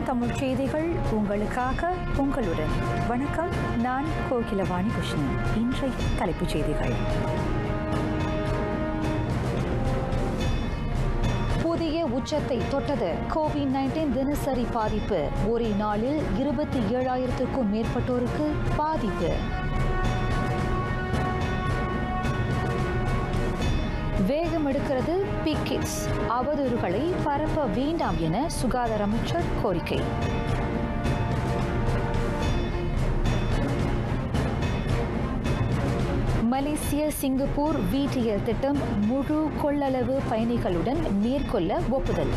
தமிழ் செய்திகள் உங்களுக்காக உங்களுடன் வணக்கம் நான் கோகிலவாணி கிருஷ்ணன் இன்றைய தலைப்புச் செய்திகள் புதிய உச்சத்தை தொட்டது கோவிட் நைன்டீன் தினசரி பாதிப்பு ஒரே நாளில் இருபத்தி ஏழாயிரத்திற்கும் மேற்பட்டோருக்கு பாதிப்பு வேகம் எடுக்கிறது பிக்கிட்ஸ் அவதூறுகளை பரப்ப வேண்டாம் என சுகாதார அமைச்சர் கோரிக்கை மலேசிய சிங்கப்பூர் விடிஎல் திட்டம் முழு கொள்ளளவு பயணிகளுடன் மேற்கொள்ள ஒப்புதல்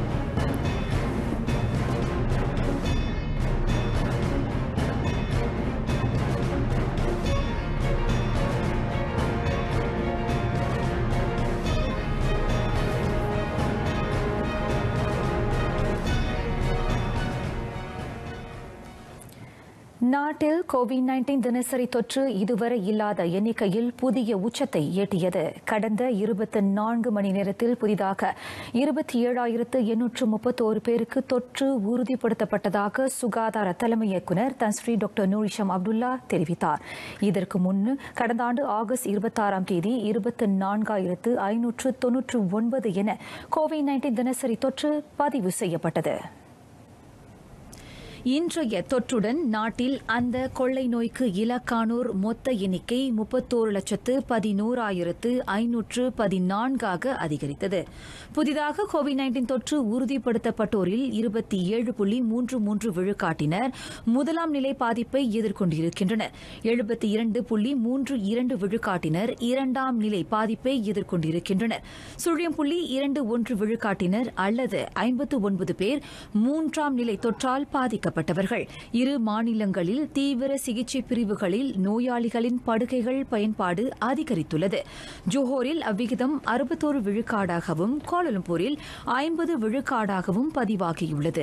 நாட்டில் கோவிட் நைன்டீன் தினசரி தொற்று இதுவரை இல்லாத எண்ணிக்கையில் புதிய உச்சத்தை எட்டியது கடந்த இருபத்தி நான்கு மணி நேரத்தில் புதிதாக இருபத்தி ஏழாயிரத்து எண்ணூற்று முப்பத்தோரு பேருக்கு தொற்று உறுதிப்படுத்தப்பட்டதாக சுகாதார தலைமை இயக்குநர் தன்ஸ்ரீ டாக்டர் நூரிஷம் அப்துல்லா தெரிவித்தார் இதற்கு முன் கடந்த ஆண்டு ஆகஸ்ட் இருபத்தாறாம் தேதி இருபத்தி நான்காயிரத்து ஐநூற்று தொன்னூற்று ஒன்பது என கோவிட் நைன்டீன் தினசரி தொற்று பதிவு செய்யப்பட்டது இன்றைய தொற்றுடன் நாட்டில் அந்த கொள்ளை நோய்க்கு இலக்கானோர் மொத்த எண்ணிக்கை முப்பத்தோரு லட்சத்து பதினோராயிரத்து ஐநூற்று பதினான்காக அதிகரித்தது புதிதாக கோவிட் நைன்டீன் தொற்று உறுதிப்படுத்தப்பட்டோரில் இருபத்தி ஏழு புள்ளி மூன்று மூன்று விழுக்காட்டினர் முதலாம் நிலை பாதிப்பை எதிர்கொண்டிருக்கின்றனர் எழுபத்தி இரண்டு புள்ளி மூன்று இரண்டு விழுக்காட்டினர் இரண்டாம் நிலை பாதிப்பை எதிர்கொண்டிருக்கின்றனர் சுழியம் புள்ளி இரண்டு ஒன்று விழுக்காட்டினர் அல்லது ஐம்பத்து ஒன்பது பேர் மூன்றாம் நிலை தொற்றால் பாதிக்க பாதிக்கப்பட்டவர்கள் இரு மாநிலங்களில் தீவிர சிகிச்சை பிரிவுகளில் நோயாளிகளின் படுக்கைகள் பயன்பாடு அதிகரித்துள்ளது ஜோஹோரில் அவ்விகிதம் அறுபத்தோரு விழுக்காடாகவும் கோலலம்பூரில் ஐம்பது விழுக்காடாகவும் பதிவாகியுள்ளது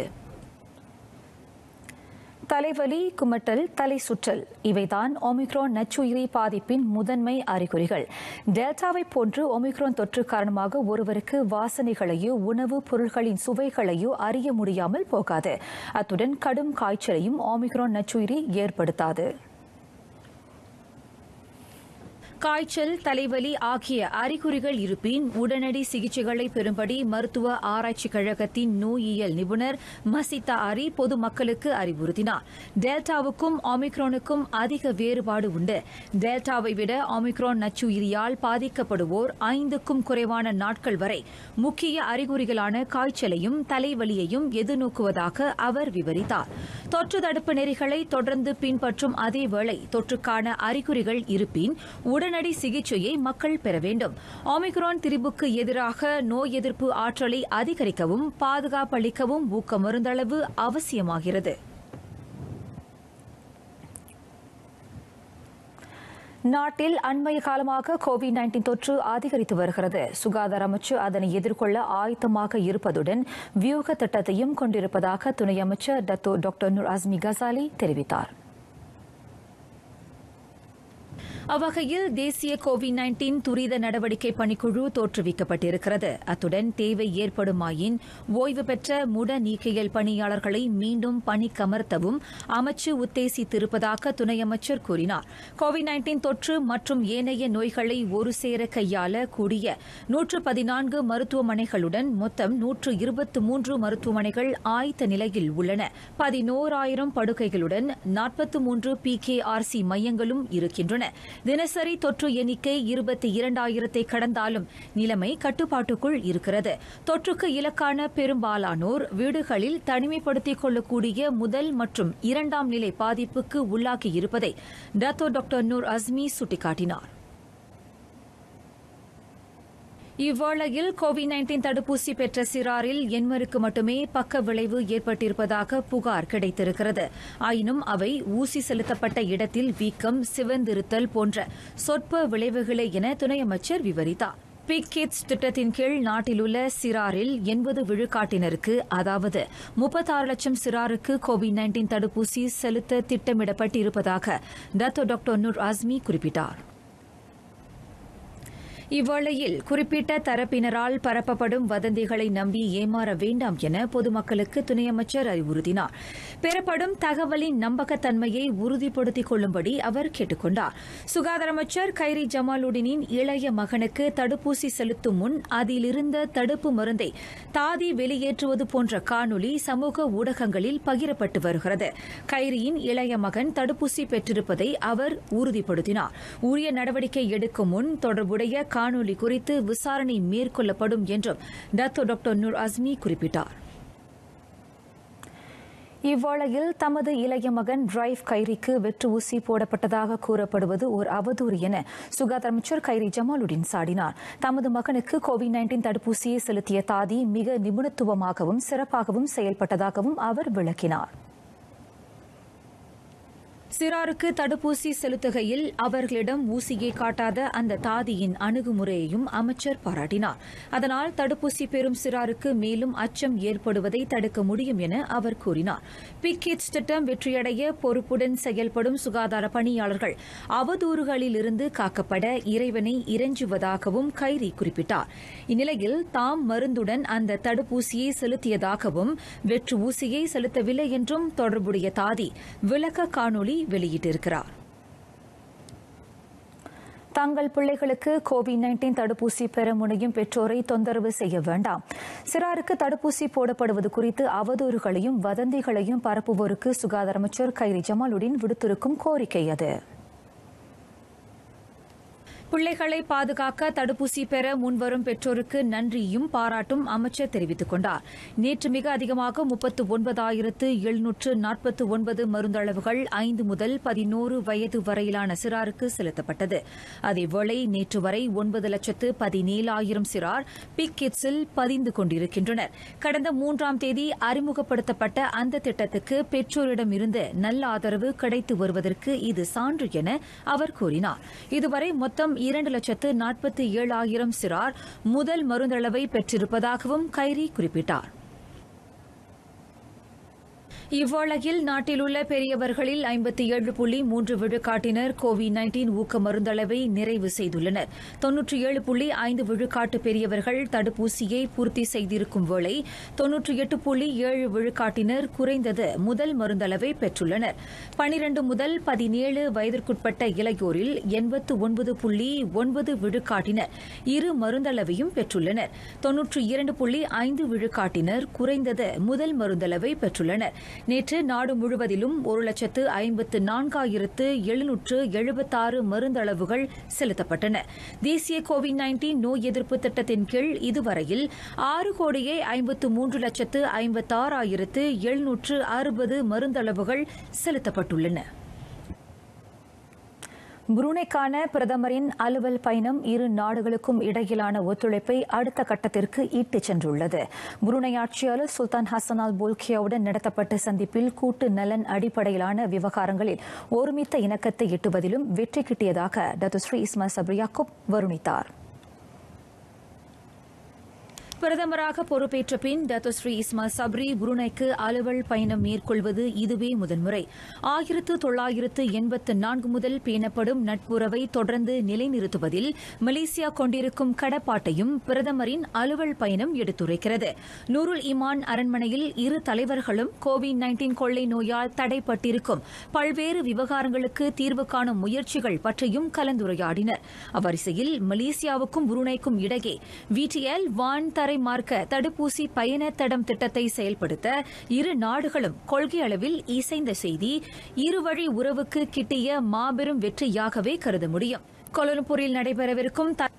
தலைவலி குமட்டல் தலை சுற்றல் இவைதான் ஒமிக்ரோன் நச்சுயிரி பாதிப்பின் முதன்மை அறிகுறிகள் டெல்டாவை போன்று ஒமிக்ரோன் தொற்று காரணமாக ஒருவருக்கு வாசனைகளையோ உணவுப் பொருட்களின் சுவைகளையோ அறிய முடியாமல் போகாது அத்துடன் கடும் காய்ச்சலையும் ஒமிக்ரோன் நச்சுயிரி ஏற்படுத்தாது காய்ச்சல் தலைவலி ஆகிய அறிகுறிகள் இருப்பின் உடனடி சிகிச்சைகளை பெறும்படி மருத்துவ ஆராய்ச்சி கழகத்தின் நோயியல் நிபுணர் மசிதா அரி பொதுமக்களுக்கு அறிவுறுத்தினார் டெல்டாவுக்கும் ஆமிக்ரோனுக்கும் அதிக வேறுபாடு உண்டு டெல்டாவை விட ஆமிக்ரோன் நச்சுயிரியால் பாதிக்கப்படுவோர் ஐந்துக்கும் குறைவான நாட்கள் வரை முக்கிய அறிகுறிகளான காய்ச்சலையும் தலைவலியையும் எதிர்நோக்குவதாக அவர் விவரித்தார் தொற்று தடுப்பு நெறிகளை தொடர்ந்து பின்பற்றும் அதேவேளை தொற்றுக்கான அறிகுறிகள் இருப்பின் உடனடி சிகிச்சையை மக்கள் பெற வேண்டும் ஆமிக்ரான் திரிபுக்கு எதிராக நோய் எதிர்ப்பு ஆற்றலை அதிகரிக்கவும் பாதுகாப்பளிக்கவும் ஊக்க மருந்தளவு அவசியமாகிறது நாட்டில் அண்மைய காலமாக கோவிட் நைன்டீன் தொற்று அதிகரித்து வருகிறது சுகாதார அமைச்சு அதனை எதிர்கொள்ள ஆயத்தமாக இருப்பதுடன் வியூக திட்டத்தையும் கொண்டிருப்பதாக துணை அமைச்சர் Dato doctor Noor Azmi Ghazali தெரிவித்தார் அவ்வகையில் தேசிய கோவிட் நைன்டீன் துரித நடவடிக்கை பணிக்குழு தோற்றுவிக்கப்பட்டிருக்கிறது அத்துடன் தேவை ஏற்படுமாயின் ஓய்வு பெற்ற முட நீக்கியல் பணியாளர்களை மீண்டும் பணிக்கமர்த்தவும் அமைச்சு உத்தேசித்திருப்பதாக துணை அமைச்சர் கூறினார் கோவிட் நைன்டீன் தொற்று மற்றும் ஏனைய நோய்களை ஒரு சேர கையாள கூடிய நூற்று பதினான்கு மருத்துவமனைகளுடன் மொத்தம் நூற்று இருபத்து மூன்று மருத்துவமனைகள் ஆயத்த நிலையில் உள்ளன பதினோராயிரம் படுக்கைகளுடன் நாற்பத்து மூன்று பி கே ஆர் சி மையங்களும் இருக்கின்றன தினசரி தொற்று எண்ணிக்கை இருபத்தி இரண்டாயிரத்தை கடந்தாலும் நிலைமை கட்டுப்பாட்டுக்குள் இருக்கிறது தொற்றுக்கு இலக்கான பெரும்பாலானோர் வீடுகளில் தனிமைப்படுத்திக் கொள்ளக்கூடிய முதல் மற்றும் இரண்டாம் நிலை பாதிப்புக்கு உள்ளாகியிருப்பதை டத்தோ டாக்டர் நூர் அஸ்மி சுட்டிக்காட்டினார் இவ்வேளையில் கோவிட் நைன்டீன் தடுப்பூசி பெற்ற சிறாரில் எண்மருக்கு மட்டுமே பக்க விளைவு ஏற்பட்டிருப்பதாக புகார் கிடைத்திருக்கிறது ஆயினும் அவை ஊசி செலுத்தப்பட்ட இடத்தில் வீக்கம் சிவந்திருத்தல் போன்ற சொற்ப விளைவுகளே என துணை அமைச்சர் விவரித்தார் பிக் கிட்ஸ் திட்டத்தின் கீழ் நாட்டில் உள்ள சிறாரில் எண்பது விழுக்காட்டினருக்கு அதாவது முப்பத்தாறு லட்சம் சிறாருக்கு கோவிட் நைன்டீன் தடுப்பூசி செலுத்த திட்டமிடப்பட்டிருப்பதாக டத்தோ டாக்டர் நூர் அஸ்மி குறிப்பிட்டார் இவ்வேளையில் குறிப்பிட்ட தரப்பினரால் பரப்பப்படும் வதந்திகளை நம்பி ஏமாற வேண்டாம் என பொதுமக்களுக்கு துணை அமைச்சர் அறிவுறுத்தினார் பெறப்படும் தகவலின் நம்பகத்தன்மையை உறுதிப்படுத்திக் கொள்ளும்படி அவர் கேட்டுக் கொண்டார் சுகாதார அமைச்சர் கைரி ஜமாலுடனின் இளைய மகனுக்கு தடுப்பூசி செலுத்தும் முன் அதிலிருந்த தடுப்பு மருந்தை தாதி வெளியேற்றுவது போன்ற காணொலி சமூக ஊடகங்களில் பகிரப்பட்டு வருகிறது கைரியின் இளைய மகன் தடுப்பூசி பெற்றிருப்பதை அவர் உறுதிப்படுத்தினார் உரிய நடவடிக்கை எடுக்கும் முன் தொடர்புடைய காணொலி குறித்து விசாரணை மேற்கொள்ளப்படும் என்றும் டத்தோ டாக்டர் நூர் அஸ்மி குறிப்பிட்டார் இவ்வேளையில் தமது இளைய மகன் டிரைவ் கைரிக்கு வெற்று ஊசி போடப்பட்டதாக கூறப்படுவது ஓர் அவதூறு என சுகாதார அமைச்சர் கைரி ஜமாலுடன் சாடினார் தமது மகனுக்கு கோவிட் நைன்டீன் தடுப்பூசியை செலுத்திய தாதி மிக நிபுணத்துவமாகவும் சிறப்பாகவும் செயல்பட்டதாகவும் அவர் விளக்கினார் சிறாருக்கு தடுப்பூசி செலுத்துகையில் அவர்களிடம் ஊசியை காட்டாத அந்த தாதியின் அணுகுமுறையையும் அமைச்சர் பாராட்டினார் அதனால் தடுப்பூசி பெறும் சிறாருக்கு மேலும் அச்சம் ஏற்படுவதை தடுக்க முடியும் என அவர் கூறினார் பிக்கிட்ஸ் திட்டம் வெற்றியடைய பொறுப்புடன் செயல்படும் சுகாதார பணியாளர்கள் அவதூறுகளிலிருந்து காக்கப்பட இறைவனை இறைஞ்சுவதாகவும் கைரி குறிப்பிட்டார் இந்நிலையில் தாம் மருந்துடன் அந்த தடுப்பூசியை செலுத்தியதாகவும் வெற்று ஊசியை செலுத்தவில்லை என்றும் தொடர்புடைய தாதி விளக்க காணொலி வெளியிட்டிருக்கிறார் தங்கள் பிள்ளைகளுக்கு கோவிட் நைன்டீன் தடுப்பூசி பெற முனையும் பெற்றோரை தொந்தரவு செய்ய வேண்டாம் சிறாருக்கு தடுப்பூசி போடப்படுவது குறித்து அவதூறுகளையும் வதந்திகளையும் பரப்புவோருக்கு சுகாதார அமைச்சர் கைரி ஜமாலுடன் விடுத்திருக்கும் கோரிக்கை அது பிள்ளைகளை பாதுகாக்க தடுப்பூசி பெற முன்வரும் பெற்றோருக்கு நன்றியும் பாராட்டும் அமைச்சர் தெரிவித்துக் கொண்டார் நேற்று மிக அதிகமாக முப்பத்து ஒன்பதாயிரத்து எழுநூற்று நாற்பத்து ஒன்பது மருந்தளவுகள் ஐந்து முதல் பதினோரு வயது வரையிலான சிறாருக்கு செலுத்தப்பட்டது அதேவேளை நேற்று வரை ஒன்பது லட்சத்து பதினேழாயிரம் சிறார் பிக் கிட்ஸில் பதிந்து கொண்டிருக்கின்றனர் கடந்த மூன்றாம் தேதி அறிமுகப்படுத்தப்பட்ட அந்த திட்டத்துக்கு பெற்றோரிடமிருந்து நல்ல ஆதரவு கிடைத்து வருவதற்கு இது சான்று என அவர் கூறினார் இதுவரை மொத்தம் இரண்டு லட்சத்து நாற்பத்தி ஏழாயிரம் சிறார் முதல் மருந்தளவை பெற்றிருப்பதாகவும் கைரி குறிப்பிட்டார் இவ்வேளையில் நாட்டில் உள்ள பெரியவர்களில் ஐம்பத்தி ஏழு புள்ளி மூன்று விழுக்காட்டினர் கோவிட் நைன்டீன் ஊக்க மருந்தளவை நிறைவு செய்துள்ளனர் தொன்னூற்றி ஏழு புள்ளி ஐந்து விழுக்காட்டு பெரியவர்கள் தடுப்பூசியை பூர்த்தி செய்திருக்கும் வேளை தொன்னூற்றி எட்டு புள்ளி ஏழு விழுக்காட்டினர் குறைந்தது முதல் மருந்தளவை பெற்றுள்ளனர் பனிரண்டு முதல் பதினேழு வயதிற்குட்பட்ட இளையோரில் எண்பத்து ஒன்பது புள்ளி ஒன்பது விழுக்காட்டினர் இரு மருந்தளவையும் பெற்றுள்ளனர் தொன்னூற்றி இரண்டு புள்ளி ஐந்து விழுக்காட்டினர் குறைந்தது முதல் மருந்தளவை பெற்றுள்ளனர் நேற்று நாடு முழுவதிலும் ஒரு லட்சத்து ஐம்பத்து நான்காயிரத்து எழுநூற்று எழுபத்தாறு மருந்தளவுகள் செலுத்தப்பட்டன தேசிய கோவிட் நைன்டீன் நோய் எதிர்ப்பு திட்டத்தின் கீழ் இதுவரையில் ஆறு கோடியே ஐம்பத்து மூன்று லட்சத்து ஐம்பத்தாறாயிரத்து எழுநூற்று அறுபது மருந்தளவுகள் செலுத்தப்பட்டுள்ளன புருனேக்கான பிரதமரின் அலுவல் பயணம் இரு நாடுகளுக்கும் இடையிலான ஒத்துழைப்பை அடுத்த கட்டத்திற்கு இட்டுச் சென்றுள்ளது புருனை ஆட்சியாளர் சுல்தான் ஹசன் அல் போல்கியாவுடன் நடத்தப்பட்ட சந்திப்பில் கூட்டு நலன் அடிப்படையிலான விவகாரங்களில் ஒருமித்த இணக்கத்தை எட்டுவதிலும் வெற்றி கிட்டியதாக டத்துஸ்ரீ இஸ்மா சப்ரியாக்குப் வருணித்தார் பிரதமராக பொறுப்பேற்ற பின் டத்தோஸ்ரீ இஸ்மா சப்ரி புருனைக்கு அலுவல் பயணம் மேற்கொள்வது இதுவே முதன்முறை ஆயிரத்து தொள்ளாயிரத்து எண்பத்து நான்கு முதல் பேணப்படும் நட்புறவை தொடர்ந்து நிலைநிறுத்துவதில் மலேசியா கொண்டிருக்கும் கடப்பாட்டையும் பிரதமரின் அலுவல் பயணம் எடுத்துரைக்கிறது நூருல் இமான் அரண்மனையில் இரு தலைவர்களும் கோவிட் நைன்டீன் கொள்ளை நோயால் தடைப்பட்டிருக்கும் பல்வேறு விவகாரங்களுக்கு தீர்வு காணும் முயற்சிகள் பற்றியும் கலந்துரையாடினர் அவ்வரிசையில் மலேசியாவுக்கும் புருனைக்கும் இடையே விடிஎல் வான் தரை மார்க்க தடுப்பூசி பயண தடம் திட்டத்தை செயல்படுத்த இரு நாடுகளும் கொள்கை அளவில் இசைந்த செய்தி இருவழி உறவுக்கு கிட்டிய மாபெரும் வெற்றியாகவே கருத முடியும் கொலம்பூரில் நடைபெறவிருக்கும் த-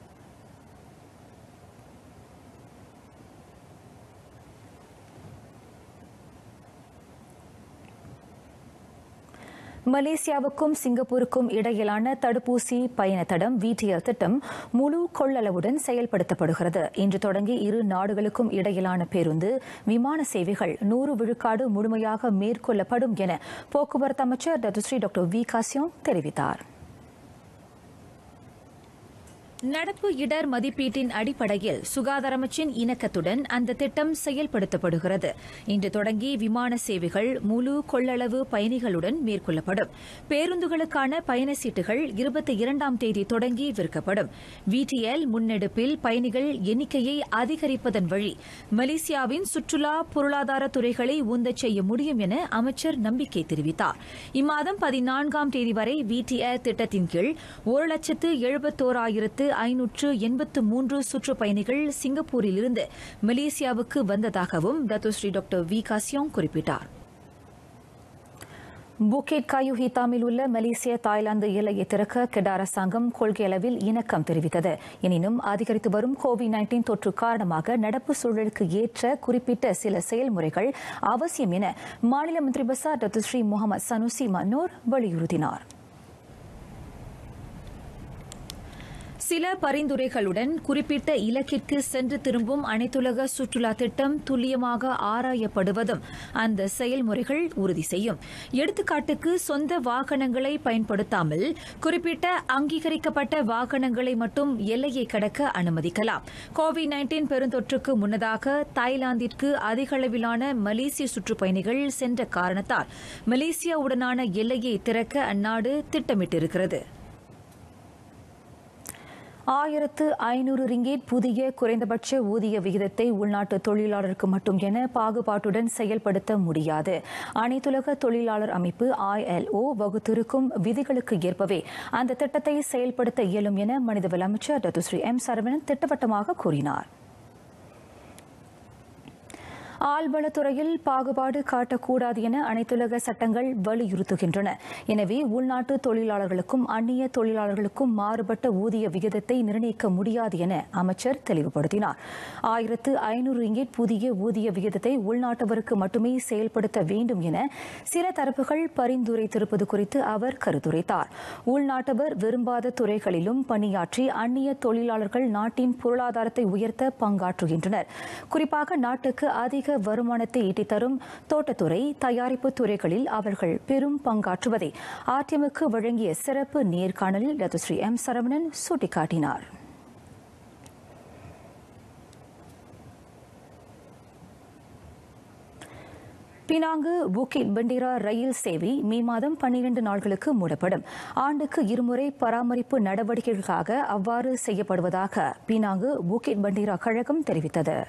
மலேசியாவுக்கும் சிங்கப்பூருக்கும் இடையிலான தடுப்பூசி பயண தடம் விடிஎல் திட்டம் முழு கொள்ளளவுடன் செயல்படுத்தப்படுகிறது இன்று தொடங்கி இரு நாடுகளுக்கும் இடையிலான பேருந்து விமான சேவைகள் நூறு விழுக்காடு முழுமையாக மேற்கொள்ளப்படும் என போக்குவரத்து அமைச்சர் டத்துஸ்ரீ டாக்டர் வி காசியோங் தெரிவித்தார் நடப்பு இடர் மதிப்பீட்டின் அடிப்படையில் சுகாதார அமைச்சின் இணக்கத்துடன் அந்த திட்டம் செயல்படுத்தப்படுகிறது இன்று தொடங்கி விமான சேவைகள் முழு கொள்ளளவு பயணிகளுடன் மேற்கொள்ளப்படும் பேருந்துகளுக்கான பயண சீட்டுகள் இருபத்தி இரண்டாம் தேதி தொடங்கி விற்கப்படும் விடிஎல் முன்னெடுப்பில் பயணிகள் எண்ணிக்கையை அதிகரிப்பதன் வழி மலேசியாவின் சுற்றுலா பொருளாதார துறைகளை உந்தச் செய்ய முடியும் என அமைச்சர் நம்பிக்கை தெரிவித்தார் இம்மாதம் பதினான்காம் தேதி வரை விடிஏர் திட்டத்தின் கீழ் ஒரு லட்சத்து எழுபத்தோராயிரத்து ஐநூற்று எண்பத்து மூன்று சுற்றுப்பயணிகள் சிங்கப்பூரிலிருந்து மலேசியாவுக்கு வந்ததாகவும் டத்துஸ்ரீ டாக்டர் வி காசியோங் குறிப்பிட்டார் புக்கெட் காயு ஹித்தாமில் உள்ள மலேசிய தாய்லாந்து எல்லையை திறக்க கெடா அரசாங்கம் கொள்கை அளவில் இணக்கம் தெரிவித்தது எனினும் அதிகரித்து வரும் கோவிட் நைன்டீன் தொற்று காரணமாக நடப்பு சூழலுக்கு ஏற்ற குறிப்பிட்ட சில செயல்முறைகள் அவசியம் என மாநில மந்திரி Besar Datuk Seri Muhammad Sanusi Md Nor வலியுறுத்தினார் சில பரிந்துரைகளுடன் குறிப்பிட்ட இலக்கிற்கு சென்று திரும்பும் அனைத்துலக சுற்றுலா திட்டம் துல்லியமாக ஆராயப்படுவதும் அந்த செயல்முறைகள் உறுதி செய்யும் எடுத்துக்காட்டுக்கு சொந்த வாகனங்களை பயன்படுத்தாமல் குறிப்பிட்ட அங்கீகரிக்கப்பட்ட வாகனங்களை மட்டும் எல்லையை கடக்க அனுமதிக்கலாம் கோவிட் நைன்டீன் பெருந்தொற்றுக்கு முன்னதாக தாய்லாந்திற்கு அதிகளவிலான மலேசிய சுற்றுப்பயணிகள் சென்ற காரணத்தால் மலேசியாவுடனான எல்லையை திறக்க அந்நாடு திட்டமிட்டிருக்கிறது ஆயிரத்து ஐநூறு ரிங்கேட் புதிய குறைந்தபட்ச ஊதிய விகிதத்தை உள்நாட்டு தொழிலாளருக்கு மட்டும் என பாகுபாட்டுடன் செயல்படுத்த முடியாது அனைத்துலக தொழிலாளர் அமைப்பு ஐஎல்ஓ வகுத்திருக்கும் விதிகளுக்கு ஏற்பவே அந்த திட்டத்தை செயல்படுத்த இயலும் என மனிதவள அமைச்சர் டத்துஸ்ரீ எம் சரவணன் திட்டவட்டமாக கூறினார் ஆள்வளத்துறையில் பாகுபாடு காட்டக்கூடாது என அனைத்துலக சட்டங்கள் வலியுறுத்துகின்றன எனவே உள்நாட்டு தொழிலாளர்களுக்கும் அந்நிய தொழிலாளர்களுக்கும் மாறுபட்ட ஊதிய விகிதத்தை நிர்ணயிக்க முடியாது என அமைச்சர் தெளிவுபடுத்தினார் ஆயிரத்து ஐநூறு ரிங்கெட் புதிய ஊதிய விகிதத்தை உள்நாட்டவருக்கு மட்டுமே செயல்படுத்த வேண்டும் என சில தரப்புகள் பரிந்துரைத்திருப்பது குறித்து அவர் கருத்துரைத்தார் உள்நாட்டவர் விரும்பாத துறைகளிலும் பணியாற்றி அந்நிய தொழிலாளர்கள் நாட்டின் பொருளாதாரத்தை உயர்த்த பங்காற்றுகின்றனர் குறிப்பாக நாட்டுக்கு அதிக அதிக வருமானத்தை ஈட்டித்தரும் தோட்டத்துறை தயாரிப்பு துறைகளில் அவர்கள் பெரும் பங்காற்றுவதை ஆர்டிஎம்க்கு வழங்கிய சிறப்பு நேர்காணலில் ரத்துஸ்ரீ எம் சரவணன் சுட்டிக்காட்டினார் பினாங்கு புக்கிட் பண்டிரா ரயில் சேவை மே மாதம் பன்னிரண்டு நாட்களுக்கு மூடப்படும் ஆண்டுக்கு இருமுறை பராமரிப்பு நடவடிக்கைகளுக்காக அவ்வாறு செய்யப்படுவதாக பினாங்கு புக்கிட் பண்டிரா கழகம் தெரிவித்தது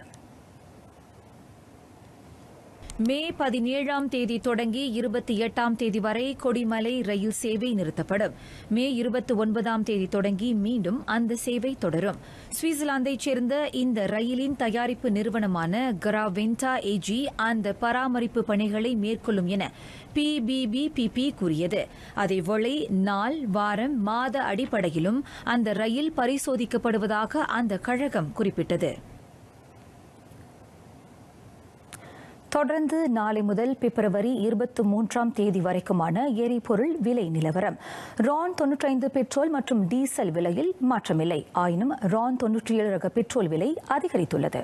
மே பதினேழாம் தேதி தொடங்கி இருபத்தி எட்டாம் தேதி வரை கொடிமலை ரயில் சேவை நிறுத்தப்படும் மே இருபத்தி ஒன்பதாம் தேதி தொடங்கி மீண்டும் அந்த சேவை தொடரும் சுவிட்சர்லாந்தைச் சேர்ந்த இந்த ரயிலின் தயாரிப்பு நிறுவனமான கிராவென்டா ஏஜி அந்த பராமரிப்பு பணிகளை மேற்கொள்ளும் என பிபிபிபிபி கூறியது அதேவேளை நாள் வாரம் மாத அடிப்படையிலும் அந்த ரயில் பரிசோதிக்கப்படுவதாக அந்த கழகம் குறிப்பிட்டது தொடர்ந்து நாளை முதல் பிப்ரவரி இருபத்தி மூன்றாம் தேதி வரைக்குமான எரிபொருள் விலை நிலவரம் ரான் தொன்னூற்றைந்து பெட்ரோல் மற்றும் டீசல் விலையில் மாற்றமில்லை ஆயினும் ரான் தொன்னூற்றி ஏழு ரக பெட்ரோல் விலை அதிகரித்துள்ளது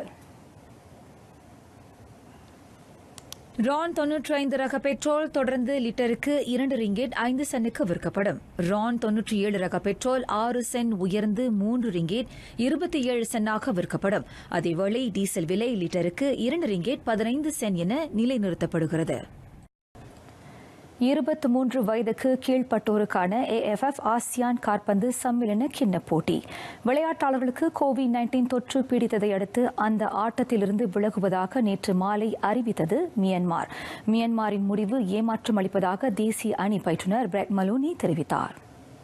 ரான் தொன்னூற்றி ஐந்து ரக பெட்ரோல் தொடர்ந்து லிட்டருக்கு இரண்டு ரிங்கெட் ஐந்து சென்னுக்கு விற்கப்படும் ரான் தொன்னூற்றி ஏழு ரக பெட்ரோல் ஆறு சென் உயர்ந்து மூன்று ரிங்கெட் இருபத்தி ஏழு சென்னாக விற்கப்படும் அதேவேளை டீசல் விலை லிட்டருக்கு இரண்டு ரிங்கெட் பதினைந்து சென் என நிலைநிறுத்தப்படுகிறது இருபத்தி மூன்று வயதுக்கு கீழ்ப்பட்டோருக்கான ஏஎஃப்எஃப் ஆசியான் காற்பந்து சம்மேளன கிண்ண போட்டி விளையாட்டாளர்களுக்கு கோவிட் நைன்டீன் தொற்று பீடித்ததை அடுத்து அந்த ஆட்டத்திலிருந்து விலகுவதாக நேற்று மாலை அறிவித்தது மியன்மார் மியன்மாரின் முடிவு ஏமாற்றம் அளிப்பதாக தேசிய அணி பயிற்றுநர் பிரெட் மலோனி தெரிவித்தார்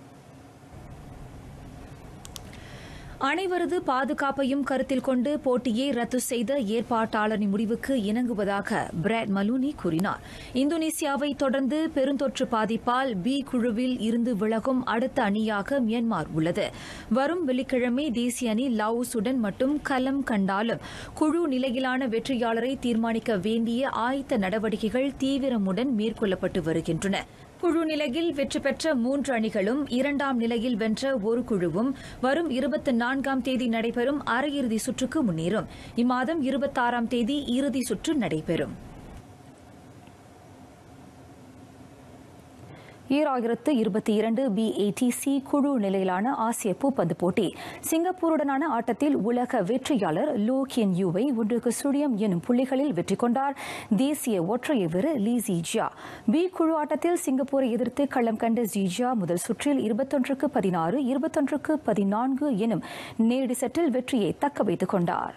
அனைவரது பாதுகாப்பையும் கருத்தில் கொண்டு போட்டியை ரத்து செய்த ஏற்பாட்டாளரின் முடிவுக்கு இணங்குவதாக பிராட் மலூனி கூறினார் இந்தோனேசியாவை தொடர்ந்து பெருந்தொற்று பாதிப்பால் பி குழுவில் இருந்து விலகும் அடுத்த அணியாக மியான்மர் உள்ளது வரும் வெள்ளிக்கிழமை தேசிய அணி லாவோசுடன் மட்டும் களம் கண்டாலும் குழு நிலையிலான வெற்றியாளரை தீர்மானிக்க வேண்டிய ஆயத்த நடவடிக்கைகள் தீவிரமுடன் மேற்கொள்ளப்பட்டு வருகின்றன குழு நிலையில் வெற்றி பெற்ற மூன்று அணிகளும் இரண்டாம் நிலையில் வென்ற ஒரு குழுவும் வரும் இருபத்தி நான்காம் தேதி நடைபெறும் அரையிறுதி சுற்றுக்கு முன்னேறும் இம்மாதம் இருபத்தாறாம் தேதி இறுதி சுற்று நடைபெறும் ஈராயிரத்து இருபத்தி இரண்டு பிஏடிசி குழு நிலையிலான ஆசிய பூப்பந்து போட்டி சிங்கப்பூருடனான ஆட்டத்தில் உலக வெற்றியாளர் லோ கியன் யூவை ஒன்றுக்கு சுழியம் எனும் புள்ளிகளில் வெற்றி கொண்டார் தேசிய ஒற்றையர் வீரர் லீ ஜிஜியா பி குழு ஆட்டத்தில் சிங்கப்பூரை எதிர்த்து களம் கண்ட ஜிஜியா முதல் சுற்றில் இருபத்தொன்றுக்கு பதினாறு இருபத்தொன்றுக்கு பதினான்கு எனும் நேரடி செட்டில் வெற்றியை தக்க வைத்துக் கொண்டார்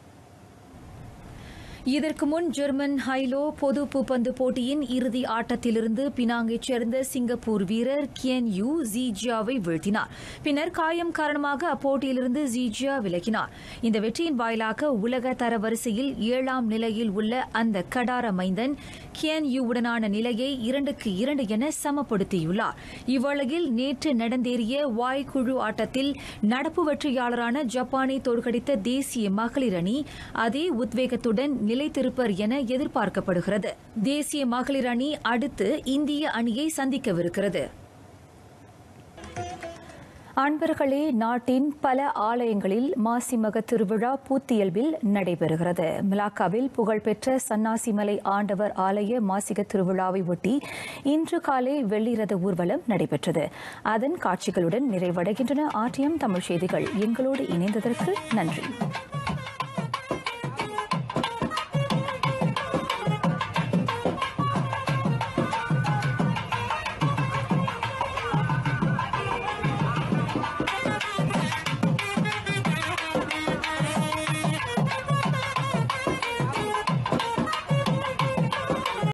இதற்கு முன் ஜெர்மன் ஹைலோ பொது பூப்பந்து போட்டியின் இறுதி ஆட்டத்திலிருந்து பினாங்கைச் சேர்ந்த சிங்கப்பூர் வீரர் கியன் யூ ஜீஜியாவை வீழ்த்தினார் பின்னர் காயம் காரணமாக அப்போட்டியிலிருந்து ஜீஜியா விலகினார் இந்த வெற்றியின் வாயிலாக உலக தரவரிசையில் ஏழாம் நிலையில் உள்ள அந்த கடார மைந்தன் கியன் யூவுடனான நிலையை இரண்டுக்கு இரண்டு என சமப்படுத்தியுள்ளார் இவ்வேளையில் நேற்று நடந்தேறிய வாய் குழு ஆட்டத்தில் நடப்பு வெற்றியாளரான ஜப்பானை தோற்கடித்த தேசிய மகளிர் அணி அதே உத்வேகத்துடன் நிலைத்திருப்பர் என எதிர்பார்க்கப்படுகிறது தேசிய மகளிர் அணி அடுத்து இந்திய அணியை சந்திக்கவிருக்கிறது அன்பர்களே நாட்டின் பல ஆலயங்களில் மாசிமக திருவிழா பூத்தியல்பில் நடைபெறுகிறது மிலாக்காவில் புகழ்பெற்ற சன்னாசிமலை ஆண்டவர் ஆலய மாசிக திருவிழாவை ஒட்டி இன்று காலை வெள்ளிரத ஊர்வலம் நடைபெற்றது அதன் காட்சிகளுடன் நிறைவடைகின்றன ஆர்டிஎம் தமிழ் செய்திகள் எங்களோடு இணைந்ததற்கு நன்றி